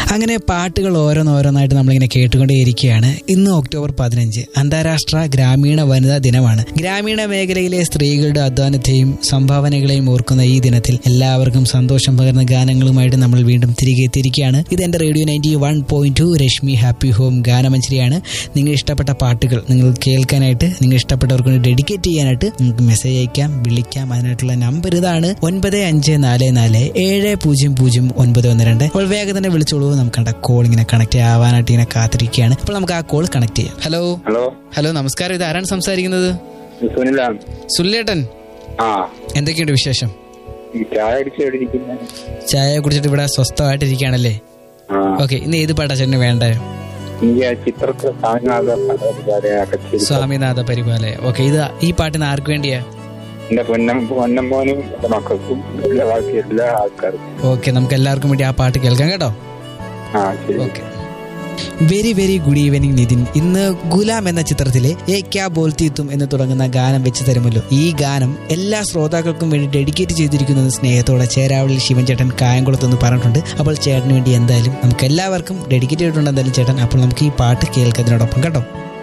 അങ്ങനെ പാട്ടുകൾ ഓരോന്നോരോന്നായിട്ട് നമ്മളിങ്ങനെ കേട്ടുകൊണ്ടേയിരിക്കുകയാണ് ഇന്ന് ഒക്ടോബർ പതിനഞ്ച് അന്താരാഷ്ട്ര ഗ്രാമീണ വനിതാ ദിനമാണ് ഗ്രാമീണ മേഖലയിലെ സ്ത്രീകളുടെ അധ്വാനത്തെയും സംഭാവനകളെയും ഓർക്കുന്ന ഈ ദിനത്തിൽ എല്ലാവർക്കും സന്തോഷം പകർന്ന ഗാനങ്ങളുമായിട്ട് നമ്മൾ വീണ്ടും തിരികെ എത്തിയിരിക്കുകയാണ് ഇത് എന്റെ radio ninety one point two Rashmi happy home ഗാനമഞ്ചരിയാണ് നിങ്ങൾ ഇഷ്ടപ്പെട്ട പാട്ടുകൾ നിങ്ങൾ കേൾക്കാനായിട്ട് നിങ്ങൾ ഇഷ്ടപ്പെട്ടവർക്ക് ഡെഡിക്കേറ്റ് ചെയ്യാനായിട്ട് നിങ്ങൾക്ക് മെസ്സേജ് അയക്കാം വിളിക്കാം അതിനായിട്ടുള്ള നമ്പർ ഇതാണ് ഒൻപത് അഞ്ച് നാല് നാല് ഏഴ് പൂജ്യം പൂജ്യം ഒൻപത് ഒന്ന് രണ്ട് അപ്പോൾ വേഗം തന്നെ വിളിച്ചോളൂ നമുക്ക് കോൾ ഇങ്ങനെ കണക്ട് ആവാനായിട്ട് ഇങ്ങനെ കാത്തിരിക്കുകയാണ് അപ്പോൾ നമുക്ക് ആ കോൾ കണക്ട് ചെയ്യാം ഹലോ ഹലോ ഹലോ നമസ്കാരം ഇത് ആരാണ് സംസാരിക്കുന്നത് സുനിലാണ് സുല്ലേട്ടൻ ആ എന്തൊക്കെയുണ്ട് വിശേഷം ഈ ചായ അടിച്ച് എവിടെ ഇരിക്കുന്നത് ചായ കുടിച്ചിട്ട് ഇവിടെ സ്വസ്ഥമായിട്ടിരിക്കുകയാണല്ലേ ആ ഓക്കെ ഇന്ന് ഏത് പാട്ടാ ചേട്ടന് വേണ്ടേ എനിക്ക് ആ ചിത്രത്തിൽ സ്വാമിനാഥ കച്ചേരി സ്വാമിനാഥ പരിപാലെ ഓക്കെ ഇത് ഈ പാട്ടിന് ആർക്ക് വേണ്ടിയാ എന്റെ പൊന്നം പൊന്നമ്മോനും എന്റെ മക്കൾക്കും എല്ലാ ബാക്കി എല്ലാ ആൾക്കാർക്കും ഓക്കെ നമുക്ക് എല്ലാവർക്കും വേണ്ടി ആ പാട്ട് കേൾക്കാം കേട്ടോ ആ ശരി okay very very good evening Nithin ഇന്ന് ഗുലാം എന്ന ചിത്രത്തിലെ ഏ ക്യാ ബോൽത്തീത്തും എന്ന് തുടങ്ങുന്ന ഗാനം വെച്ച് തരുമല്ലോ ഈ ഗാനം എല്ലാ ശ്രോതാക്കൾക്കും വേണ്ടി ഡെഡിക്കേറ്റ് ചെയ്തിരിക്കുന്നത് സ്നേഹത്തോടെ ചേരാവളിൽ ശിവൻ ചേട്ടൻ കായംകുളത്ത് എന്ന് പറഞ്ഞിട്ടുണ്ട് അപ്പോൾ ചേട്ടന് വേണ്ടി എന്തായാലും നമുക്ക് എല്ലാവർക്കും ഡെഡിക്കേറ്റ് ചെയ്തിട്ടുണ്ട് എന്തായാലും ചേട്ടൻ അപ്പോൾ നമുക്ക് ഈ പാട്ട് കേൾക്കുന്നതിനോടൊപ്പം കേട്ടോ